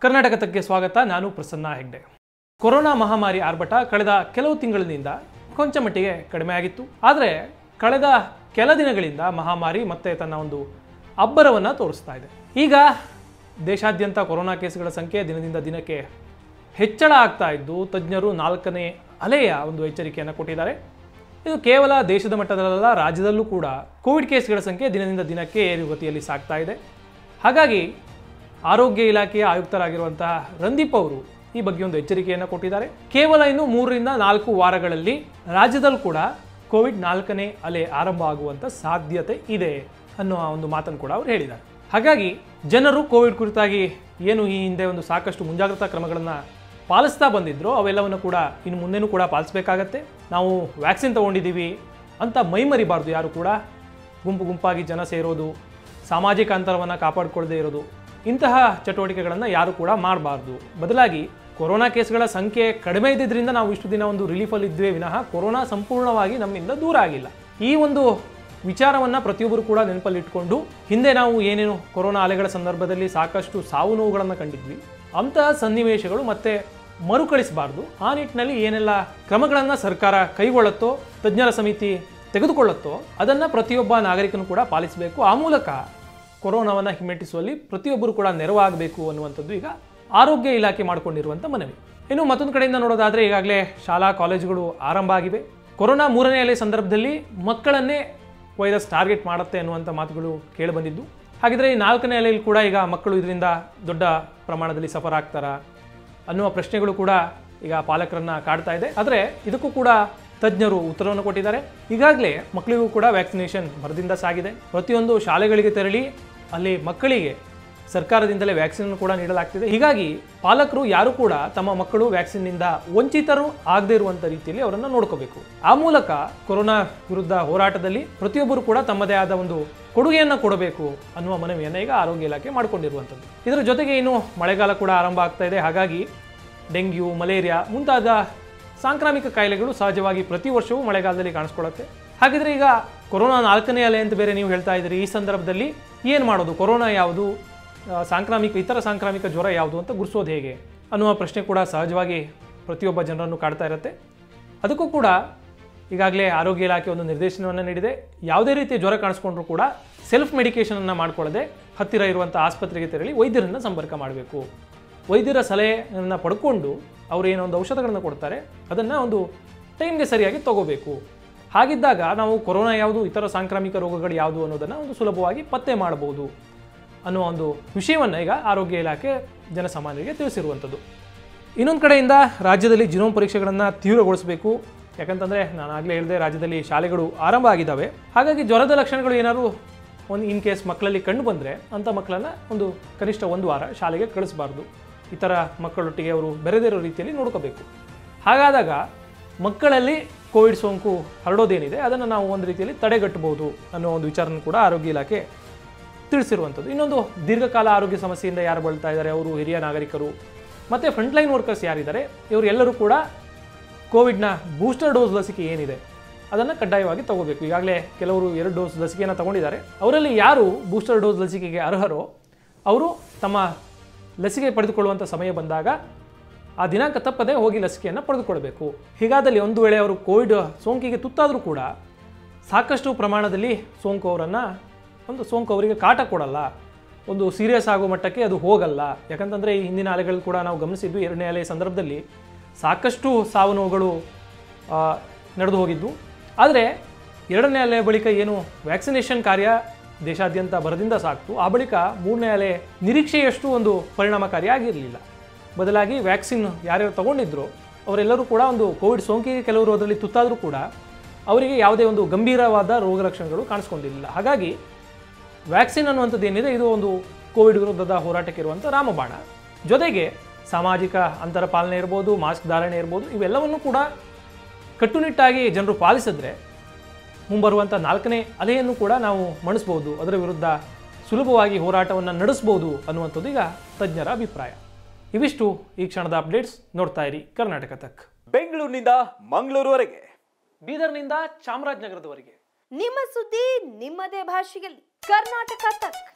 ಕರ್ನಾಟಕ ತಕ್ಕೆ ಸ್ವಾಗತ ನಾನು ಪ್ರಸನ್ನ ಹೆಗ್ಡೆ ಕೊರೋನಾ ಮಹಾಮಾರಿ ಆರ್ಭಟ ಕಳೆದ ಕೆಲವು ತಿಂಗಳಿನಿಂದ ಕೊಂಚ ಮಟ್ಟಿಗೆ ಕಡಿಮೆ ಆಗಿತ್ತು ಆದರೆ ಕಳೆದ ಕೆಲ ದಿನಗಳಿಂದ ಮಹಾಮಾರಿ ಮತ್ತೆ ತನ್ನ ಒಂದು ಅಬ್ಬರವನ್ನು ತೋರಿಸ್ತಾ ಇದೆ ಈಗ ದೇಶಾದ್ಯಂತ ಕೊರೋನಾ ಕೇಸ್ಗಳ ಸಂಖ್ಯೆ ದಿನದಿಂದ ದಿನಕ್ಕೆ ಹೆಚ್ಚಳ ಆಗ್ತಾ ಇದ್ದು ತಜ್ಞರು ನಾಲ್ಕನೇ ಅಲೆಯ ಒಂದು ಎಚ್ಚರಿಕೆಯನ್ನು ಕೊಟ್ಟಿದ್ದಾರೆ ಇದು ಕೇವಲ ದೇಶದ ಮಟ್ಟದಲ್ಲ ರಾಜ್ಯದಲ್ಲೂ ಕೂಡ ಕೋವಿಡ್ ಕೇಸ್ಗಳ ಸಂಖ್ಯೆ ದಿನದಿಂದ ದಿನಕ್ಕೆ ಏರುಗತಿಯಲ್ಲಿ ಸಾಗ್ತಾ ಇದೆ ಹಾಗಾಗಿ ಆರೋಗ್ಯ ಇಲಾಖೆಯ ಆಯುಕ್ತರಾಗಿರುವಂತಹ ರಂದೀಪ್ ಅವರು ಈ ಬಗ್ಗೆ ಒಂದು ಎಚ್ಚರಿಕೆಯನ್ನು ಕೊಟ್ಟಿದ್ದಾರೆ ಕೇವಲ ಇನ್ನು ಮೂರರಿಂದ ನಾಲ್ಕು ವಾರಗಳಲ್ಲಿ ರಾಜ್ಯದಲ್ಲೂ ಕೂಡ ಕೋವಿಡ್ ನಾಲ್ಕನೇ ಅಲೆ ಆರಂಭ ಆಗುವಂಥ ಸಾಧ್ಯತೆ ಇದೆ ಅನ್ನುವ ಒಂದು ಮಾತನ್ನು ಕೂಡ ಅವರು ಹೇಳಿದ್ದಾರೆ ಹಾಗಾಗಿ ಜನರು ಕೋವಿಡ್ ಕುರಿತಾಗಿ ಏನು ಈ ಹಿಂದೆ ಒಂದು ಸಾಕಷ್ಟು ಮುಂಜಾಗ್ರತಾ ಕ್ರಮಗಳನ್ನು ಪಾಲಿಸ್ತಾ ಬಂದಿದ್ರು ಅವೆಲ್ಲವನ್ನು ಕೂಡ ಇನ್ನು ಮುಂದೆನೂ ಕೂಡ ಪಾಲಿಸಬೇಕಾಗತ್ತೆ ನಾವು ವ್ಯಾಕ್ಸಿನ್ ತಗೊಂಡಿದ್ದೀವಿ ಅಂತ ಮೈಮರಿಬಾರ್ದು ಯಾರು ಕೂಡ ಗುಂಪು ಗುಂಪಾಗಿ ಜನ ಸೇರೋದು ಸಾಮಾಜಿಕ ಅಂತರವನ್ನು ಕಾಪಾಡಿಕೊಳ್ಳದೆ ಇರೋದು ಇಂತಹ ಚಟುವಟಿಕೆಗಳನ್ನು ಯಾರು ಕೂಡ ಮಾಡಬಾರ್ದು ಬದಲಾಗಿ ಕೊರೋನಾ ಕೇಸ್ಗಳ ಸಂಖ್ಯೆ ಕಡಿಮೆ ಇದ್ದಿದ್ದರಿಂದ ನಾವು ಇಷ್ಟು ದಿನ ಒಂದು ರಿಲೀಫಲ್ಲಿ ಇದ್ವಿ ವಿನಃ ಕೊರೋನಾ ಸಂಪೂರ್ಣವಾಗಿ ನಮ್ಮಿಂದ ದೂರ ಆಗಿಲ್ಲ ಈ ಒಂದು ವಿಚಾರವನ್ನು ಪ್ರತಿಯೊಬ್ಬರು ಕೂಡ ನೆನಪಲ್ಲಿ ಇಟ್ಕೊಂಡು ಹಿಂದೆ ನಾವು ಏನೇನು ಕೊರೋನಾ ಅಲೆಗಳ ಸಂದರ್ಭದಲ್ಲಿ ಸಾಕಷ್ಟು ಸಾವು ನೋವುಗಳನ್ನು ಕಂಡಿದ್ವಿ ಅಂತಹ ಸನ್ನಿವೇಶಗಳು ಮತ್ತೆ ಮರುಕಳಿಸಬಾರ್ದು ಆ ನಿಟ್ಟಿನಲ್ಲಿ ಏನೆಲ್ಲ ಕ್ರಮಗಳನ್ನು ಸರ್ಕಾರ ಕೈಗೊಳ್ಳುತ್ತೋ ತಜ್ಞರ ಸಮಿತಿ ತೆಗೆದುಕೊಳ್ಳುತ್ತೋ ಅದನ್ನು ಪ್ರತಿಯೊಬ್ಬ ನಾಗರಿಕನು ಕೂಡ ಪಾಲಿಸಬೇಕು ಆ ಮೂಲಕ ಕೊರೋನಾವನ್ನು ಹಿಮ್ಮೆಟ್ಟಿಸುವಲ್ಲಿ ಪ್ರತಿಯೊಬ್ಬರು ಕೂಡ ನೆರವಾಗಬೇಕು ಅನ್ನುವಂಥದ್ದು ಈಗ ಆರೋಗ್ಯ ಇಲಾಖೆ ಮಾಡಿಕೊಂಡಿರುವಂಥ ಮನವಿ ಇನ್ನು ಮತ್ತೊಂದು ಕಡೆಯಿಂದ ನೋಡೋದಾದರೆ ಈಗಾಗಲೇ ಶಾಲಾ ಕಾಲೇಜುಗಳು ಆರಂಭ ಆಗಿವೆ ಕೊರೋನಾ ಮೂರನೇ ಅಲೆ ಸಂದರ್ಭದಲ್ಲಿ ಮಕ್ಕಳನ್ನೇ ವೈರಸ್ ಟಾರ್ಗೆಟ್ ಮಾಡುತ್ತೆ ಅನ್ನುವಂಥ ಮಾತುಗಳು ಕೇಳಿಬಂದಿದ್ದು ಹಾಗಿದ್ರೆ ಈ ನಾಲ್ಕನೇ ಅಲೆಯಲ್ಲಿ ಕೂಡ ಈಗ ಮಕ್ಕಳು ಇದರಿಂದ ದೊಡ್ಡ ಪ್ರಮಾಣದಲ್ಲಿ ಸಫರ್ ಆಗ್ತಾರಾ ಅನ್ನುವ ಪ್ರಶ್ನೆಗಳು ಕೂಡ ಈಗ ಪಾಲಕರನ್ನ ಕಾಡ್ತಾ ಇದೆ ಆದರೆ ಇದಕ್ಕೂ ಕೂಡ ತಜ್ಞರು ಉತ್ತರವನ್ನು ಕೊಟ್ಟಿದ್ದಾರೆ ಈಗಾಗಲೇ ಮಕ್ಕಳಿಗೂ ಕೂಡ ವ್ಯಾಕ್ಸಿನೇಷನ್ ಭರದಿಂದ ಸಾಗಿದೆ ಪ್ರತಿಯೊಂದು ಶಾಲೆಗಳಿಗೆ ತೆರಳಿ ಅಲ್ಲಿ ಮಕ್ಕಳಿಗೆ ಸರ್ಕಾರದಿಂದಲೇ ವ್ಯಾಕ್ಸಿನ್ ಕೂಡ ನೀಡಲಾಗ್ತಿದೆ ಹೀಗಾಗಿ ಪಾಲಕರು ಯಾರು ಕೂಡ ತಮ್ಮ ಮಕ್ಕಳು ವ್ಯಾಕ್ಸಿನ್ನಿಂದ ವಂಚಿತರು ಆಗದೇ ಇರುವಂಥ ರೀತಿಯಲ್ಲಿ ಅವರನ್ನು ನೋಡ್ಕೋಬೇಕು ಆ ಮೂಲಕ ಕೊರೋನಾ ವಿರುದ್ಧ ಹೋರಾಟದಲ್ಲಿ ಪ್ರತಿಯೊಬ್ಬರು ಕೂಡ ತಮ್ಮದೇ ಆದ ಒಂದು ಕೊಡುಗೆಯನ್ನು ಕೊಡಬೇಕು ಅನ್ನುವ ಮನವಿಯನ್ನು ಈಗ ಆರೋಗ್ಯ ಇಲಾಖೆ ಮಾಡಿಕೊಂಡಿರುವಂಥದ್ದು ಇದರ ಜೊತೆಗೆ ಇನ್ನು ಮಳೆಗಾಲ ಕೂಡ ಆರಂಭ ಆಗ್ತಾ ಇದೆ ಹಾಗಾಗಿ ಡೆಂಗ್ಯೂ ಮಲೇರಿಯಾ ಮುಂತಾದ ಸಾಂಕ್ರಾಮಿಕ ಕಾಯಿಲೆಗಳು ಸಹಜವಾಗಿ ಪ್ರತಿ ವರ್ಷವೂ ಮಳೆಗಾಲದಲ್ಲಿ ಕಾಣಿಸ್ಕೊಳ್ಳುತ್ತೆ ಹಾಗಿದ್ರೆ ಈಗ ಕೊರೋನಾ ನಾಲ್ಕನೇ ಅಲೆ ಅಂತ ಬೇರೆ ನೀವು ಹೇಳ್ತಾ ಇದ್ದೀರಿ ಈ ಸಂದರ್ಭದಲ್ಲಿ ಏನು ಮಾಡೋದು ಕೊರೋನಾ ಯಾವುದು ಆ, ಸಾಂಕ್ರಾಮಿಕ ಇತರ ಸಾಂಕ್ರಾಮಿಕ ಜ್ವರ ಯಾವುದು ಅಂತ ಗುರುಸೋದು ಹೇಗೆ ಅನ್ನುವ ಪ್ರಶ್ನೆ ಕೂಡ ಸಹಜವಾಗಿ ಪ್ರತಿಯೊಬ್ಬ ಜನರನ್ನು ಕಾಡ್ತಾ ಇರುತ್ತೆ ಅದಕ್ಕೂ ಕೂಡ ಈಗಾಗಲೇ ಆರೋಗ್ಯ ಇಲಾಖೆ ಒಂದು ನಿರ್ದೇಶನವನ್ನು ನೀಡಿದೆ ಯಾವುದೇ ರೀತಿಯ ಜ್ವರ ಕಾಣಿಸ್ಕೊಂಡ್ರೂ ಕೂಡ ಸೆಲ್ಫ್ ಮೆಡಿಕೇಷನನ್ನು ಮಾಡ್ಕೊಳ್ಳದೆ ಹತ್ತಿರ ಇರುವಂಥ ಆಸ್ಪತ್ರೆಗೆ ತೆರಳಿ ವೈದ್ಯರನ್ನು ಸಂಪರ್ಕ ಮಾಡಬೇಕು ವೈದ್ಯರ ಸಲಹೆಯನ್ನು ಪಡ್ಕೊಂಡು ಅವರು ಏನೋ ಒಂದು ಔಷಧಗಳನ್ನು ಕೊಡ್ತಾರೆ ಅದನ್ನು ಒಂದು ಟೈಮ್ಗೆ ಸರಿಯಾಗಿ ತಗೋಬೇಕು ಹಾಗಿದ್ದಾಗ ನಾವು ಕೊರೋನಾ ಯಾವುದು ಇತರ ಸಾಂಕ್ರಾಮಿಕ ರೋಗಗಳು ಯಾವುದು ಅನ್ನೋದನ್ನು ಒಂದು ಸುಲಭವಾಗಿ ಪತ್ತೆ ಮಾಡಬಹುದು ಅನ್ನುವ ಒಂದು ವಿಷಯವನ್ನು ಈಗ ಆರೋಗ್ಯ ಇಲಾಖೆ ಜನಸಾಮಾನ್ಯರಿಗೆ ತಿಳಿಸಿರುವಂಥದ್ದು ಇನ್ನೊಂದು ಕಡೆಯಿಂದ ರಾಜ್ಯದಲ್ಲಿ ಜಿನೋಮ್ ಪರೀಕ್ಷೆಗಳನ್ನು ತೀವ್ರಗೊಳಿಸಬೇಕು ಯಾಕಂತಂದರೆ ನಾನು ಆಗಲೇ ಹೇಳಿದೆ ರಾಜ್ಯದಲ್ಲಿ ಶಾಲೆಗಳು ಆರಂಭ ಆಗಿದ್ದಾವೆ ಹಾಗಾಗಿ ಜ್ವರದ ಲಕ್ಷಣಗಳು ಏನಾದರೂ ಒಂದು ಇನ್ ಕೇಸ್ ಮಕ್ಕಳಲ್ಲಿ ಕಂಡು ಬಂದರೆ ಅಂಥ ಮಕ್ಕಳನ್ನು ಒಂದು ಕನಿಷ್ಠ ಒಂದು ವಾರ ಶಾಲೆಗೆ ಕಳಿಸಬಾರ್ದು ಇತರ ಮಕ್ಕಳೊಟ್ಟಿಗೆ ಅವರು ಬೆರೆದಿರೋ ರೀತಿಯಲ್ಲಿ ನೋಡ್ಕೋಬೇಕು ಹಾಗಾದಾಗ ಮಕ್ಕಳಲ್ಲಿ ಕೋವಿಡ್ ಸೋಂಕು ಹರಡೋದೇನಿದೆ ಅದನ್ನು ನಾವು ಒಂದು ರೀತಿಯಲ್ಲಿ ತಡೆಗಟ್ಟಬಹುದು ಅನ್ನೋ ಒಂದು ವಿಚಾರನ ಕೂಡ ಆರೋಗ್ಯ ಇಲಾಖೆ ತಿಳಿಸಿರುವಂಥದ್ದು ಇನ್ನೊಂದು ದೀರ್ಘಕಾಲ ಆರೋಗ್ಯ ಸಮಸ್ಯೆಯಿಂದ ಯಾರು ಬಳಲ್ತಾ ಇದ್ದಾರೆ ಅವರು ಹಿರಿಯ ನಾಗರಿಕರು ಮತ್ತು ಫ್ರಂಟ್ಲೈನ್ ವರ್ಕರ್ಸ್ ಯಾರಿದ್ದಾರೆ ಇವರೆಲ್ಲರೂ ಕೂಡ ಕೋವಿಡ್ನ ಬೂಸ್ಟರ್ ಡೋಸ್ ಲಸಿಕೆ ಏನಿದೆ ಅದನ್ನು ಕಡ್ಡಾಯವಾಗಿ ತಗೋಬೇಕು ಈಗಾಗಲೇ ಕೆಲವರು ಎರಡು ಡೋಸ್ ಲಸಿಕೆಯನ್ನು ತಗೊಂಡಿದ್ದಾರೆ ಅವರಲ್ಲಿ ಯಾರು ಬೂಸ್ಟರ್ ಡೋಸ್ ಲಸಿಕೆಗೆ ಅರ್ಹರೋ ಅವರು ತಮ್ಮ ಲಸಿಕೆ ಪಡೆದುಕೊಳ್ಳುವಂಥ ಸಮಯ ಬಂದಾಗ ಆ ದಿನಾಂಕ ತಪ್ಪದೆ ಹೋಗಿ ಲಸಿಕೆಯನ್ನು ಪಡೆದುಕೊಳ್ಬೇಕು ಹೀಗಾದಲ್ಲಿ ಒಂದು ವೇಳೆ ಅವರು ಕೋವಿಡ್ ಸೋಂಕಿಗೆ ತುತ್ತಾದರೂ ಕೂಡ ಸಾಕಷ್ಟು ಪ್ರಮಾಣದಲ್ಲಿ ಸೋಂಕು ಅವರನ್ನು ಒಂದು ಸೋಂಕು ಅವರಿಗೆ ಕಾಟ ಕೊಡಲ್ಲ ಒಂದು ಸೀರಿಯಸ್ ಆಗೋ ಮಟ್ಟಕ್ಕೆ ಅದು ಹೋಗಲ್ಲ ಯಾಕಂತಂದರೆ ಈ ಹಿಂದಿನ ಅಲೆಗಳು ಕೂಡ ನಾವು ಗಮನಿಸಿದ್ವಿ ಎರಡನೇ ಅಲೆಯ ಸಂದರ್ಭದಲ್ಲಿ ಸಾಕಷ್ಟು ಸಾವು ನೋವುಗಳು ಆ, ನಡೆದು ಹೋಗಿದ್ದು ಆದರೆ ಎರಡನೇ ಅಲೆಯ ಬಳಿಕ ಏನು ವ್ಯಾಕ್ಸಿನೇಷನ್ ಕಾರ್ಯ ದೇಶಾದ್ಯಂತ ಭರದಿಂದ ಸಾಕ್ತು ಆ ಬಳಿಕ ಮೂರನೇ ಅಲೆ ನಿರೀಕ್ಷೆಯಷ್ಟು ಒಂದು ಪರಿಣಾಮಕಾರಿಯಾಗಿರಲಿಲ್ಲ ಬದಲಾಗಿ ವ್ಯಾಕ್ಸಿನ್ ಯಾರ್ಯಾರು ತಗೊಂಡಿದ್ರು ಅವರೆಲ್ಲರೂ ಕೂಡ ಒಂದು ಕೋವಿಡ್ ಸೋಂಕಿಗೆ ಕೆಲವರು ಅದರಲ್ಲಿ ತುತ್ತಾದರೂ ಕೂಡ ಅವರಿಗೆ ಯಾವುದೇ ಒಂದು ಗಂಭೀರವಾದ ರೋಗ ಲಕ್ಷಣಗಳು ಕಾಣಿಸ್ಕೊಂಡಿರಲಿಲ್ಲ ಹಾಗಾಗಿ ವ್ಯಾಕ್ಸಿನ್ ಅನ್ನುವಂಥದ್ದು ಏನಿದೆ ಇದು ಒಂದು ಕೋವಿಡ್ ವಿರುದ್ಧದ ಹೋರಾಟಕ್ಕೆ ಇರುವಂಥ ರಾಮಬಾಣ ಜೊತೆಗೆ ಸಾಮಾಜಿಕ ಅಂತರ ಪಾಲನೆ ಇರ್ಬೋದು ಮಾಸ್ಕ್ ಧಾರಣೆ ಇರ್ಬೋದು ಇವೆಲ್ಲವನ್ನು ಕೂಡ ಕಟ್ಟುನಿಟ್ಟಾಗಿ ಜನರು ಪಾಲಿಸಿದ್ರೆ ಮುಂಬರುವಂಥ ನಾಲ್ಕನೇ ಅಲೆಯನ್ನು ಕೂಡ ನಾವು ಮಣಿಸ್ಬೋದು ಅದರ ವಿರುದ್ಧ ಸುಲಭವಾಗಿ ಹೋರಾಟವನ್ನು ನಡೆಸ್ಬೋದು ಅನ್ನುವಂಥದ್ದು ಈಗ ತಜ್ಞರ ಅಭಿಪ್ರಾಯ ಇವಿಷ್ಟು ಈ ಕ್ಷಣದ ಅಪ್ಡೇಟ್ಸ್ ನೋಡ್ತಾ ಇರಿ ಕರ್ನಾಟಕ ತಕ್ ಬೆಂಗಳೂರಿನಿಂದ ಮಂಗಳೂರುವರೆಗೆ ಬೀದರ್ನಿಂದ ಚಾಮರಾಜನಗರದವರೆಗೆ ನಿಮ್ಮ ಸುದ್ದಿ ನಿಮ್ಮದೇ ಭಾಷೆಯಲ್ಲಿ ಕರ್ನಾಟಕ ತಕ್